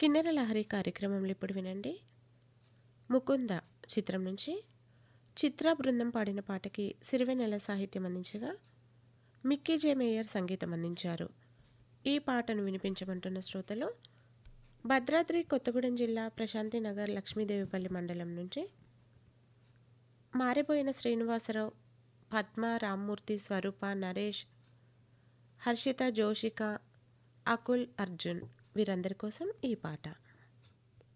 కిన్నెర లహరి కార్యక్రమంలో ఇప్పుడు వినండి ముకుంద చిత్రం నుంచి చిత్ర బృందం పాడిన పాటకి సిరివెనెల సాహిత్యం అందించగా మిక్కీ జే మేయర్ సంగీతం అందించారు ఈ పాటను వినిపించమంటున్న శ్రోతలు భద్రాద్రి కొత్తగూడెం జిల్లా ప్రశాంతి నగర్ లక్ష్మీదేవిపల్లి మండలం నుంచి మారిపోయిన శ్రీనివాసరావు పద్మ రామ్మూర్తి స్వరూప నరేష్ హర్షిత జోషిక అకుల్ అర్జున్ వీరందరి కోసం ఈ పాట